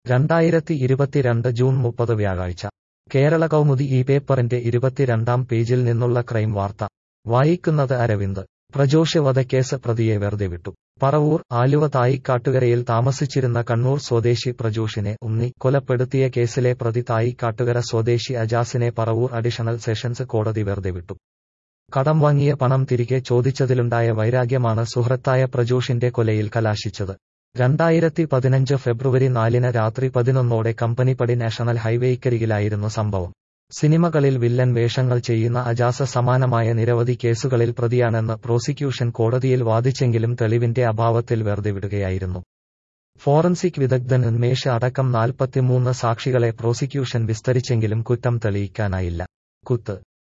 രണ്ടായിരത്തി ഇരുപത്തിരണ്ട് ജൂൺ മുപ്പത് വ്യാഴാഴ്ച കേരള കൗമുദി ഈ പേപ്പറിന്റെ ഇരുപത്തിരണ്ടാം പേജിൽ നിന്നുള്ള ക്രൈം വാർത്ത വായിക്കുന്നത് അരവിന്ദ് പ്രജോഷ് വധക്കേസ് പ്രതിയെ വെറുതെ വിട്ടു പറവൂർ ആലുവ തായിക്കാട്ടുകരയിൽ താമസിച്ചിരുന്ന കണ്ണൂർ സ്വദേശി പ്രജോഷിനെ ഉണ്ണി കൊലപ്പെടുത്തിയ കേസിലെ പ്രതി തായിക്കാട്ടുകര സ്വദേശി അജാസിനെ പറവൂർ അഡീഷണൽ സെഷൻസ് കോടതി വെറുതെ വിട്ടു കടം വാങ്ങിയ പണം തിരികെ ചോദിച്ചതിലുണ്ടായ വൈരാഗ്യമാണ് സുഹൃത്തായ പ്രജോഷിന്റെ കൊലയിൽ കലാശിച്ചത് രണ്ടായിരത്തി പതിനഞ്ച് ഫെബ്രുവരി നാലിന് രാത്രി പതിനൊന്നോടെ കമ്പനിപ്പടി നാഷണൽ ഹൈവേക്കരികിലായിരുന്നു സംഭവം സിനിമകളിൽ വില്ലൻ വേഷങ്ങൾ ചെയ്യുന്ന അജാസ സമാനമായ നിരവധി കേസുകളിൽ പ്രതിയാണെന്ന് പ്രോസിക്യൂഷൻ കോടതിയിൽ വാദിച്ചെങ്കിലും തെളിവിന്റെ അഭാവത്തിൽ വെറുതെ വിടുകയായിരുന്നു ഫോറൻസിക് വിദഗ്ധൻ ഉന്മേഷ് അടക്കം നാൽപ്പത്തിമൂന്ന് സാക്ഷികളെ പ്രോസിക്യൂഷൻ വിസ്തരിച്ചെങ്കിലും കുറ്റം തെളിയിക്കാനായില്ല കുത്ത്